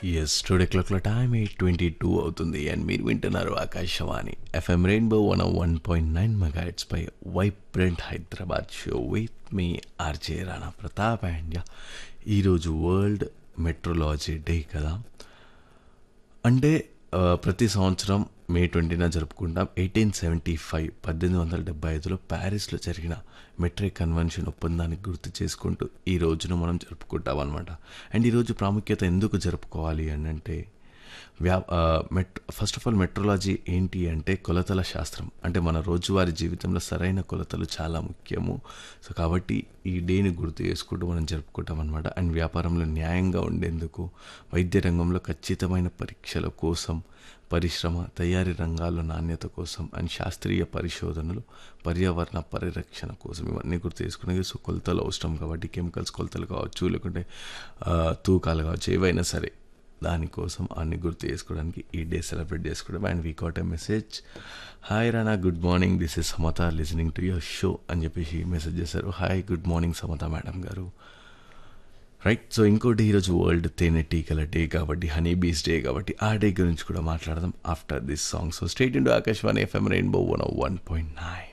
yes today క్లాక్లో time eight twenty two అవుతుంది and మీరు వింటున్నారు Akashvani FM rainbow one one point nine megahertz పై vibrant Hyderabad show with me RJ Rana Pratap and yeah ఈరోజు world metrology day కదా అంటే ఆ, ప్రతి సంవత్సరం మే ట్వంటీన జరుపుకుంటాం ఎయిటీన్ సెవెంటీ ఫైవ్ పద్దెనిమిది వందల డెబ్బై ఐదులో ప్యారిస్లో జరిగిన మెట్రిక్ కన్వెన్షన్ ఒప్పందాన్ని గుర్తు చేసుకుంటూ ఈ రోజును మనం జరుపుకుంటాం అనమాట అండ్ ఈరోజు ప్రాముఖ్యత ఎందుకు జరుపుకోవాలి అని అంటే వ్యా ఆ, met first of all metrology ఏంటి అంటే కొలతల శాస్త్రం అంటే మన రోజువారీ జీవితంలో సరైన కొలతలు చాలా ముఖ్యము సో కాబట్టి ఈ డేని గుర్తు చేసుకుంటూ మనం జరుపుకుంటాం అనమాట అండ్ వ్యాపారంలో న్యాయంగా ఉండేందుకు వైద్య రంగంలో ఖచ్చితమైన పరీక్షల కోసం పరిశ్రమ తయారీ రంగాల్లో నాణ్యత కోసం అండ్ శాస్త్రీయ పరిశోధనలు పర్యావరణ పరిరక్షణ కోసం ఇవన్నీ గుర్తు చేసుకునేది సో కొలతలు అవసరం కాబట్టి కెమికల్స్ కొలతలు కావచ్చు లేకుంటే ఆ, తూకాలు కావచ్చు ఏవైనా సరే దానికోసం అన్ని గుర్తు చేసుకోవడానికి ఈ డే సెలబ్రేట్ చేసుకోవడం and we got a message hi Rana good morning this is Samatha listening to your show అని చెప్పేసి మెసేజ్ చేశారు hi good morning Samatha madam garu right so ఇంకోటి ఈరోజు వరల్డ్ తేనెటీగల డే కాబట్టి హనీ బీస్ డే కాబట్టి ఆ డే గురించి కూడా మాట్లాడదాం after this song so stay tuned to Akashvani FM rainbow one one point nine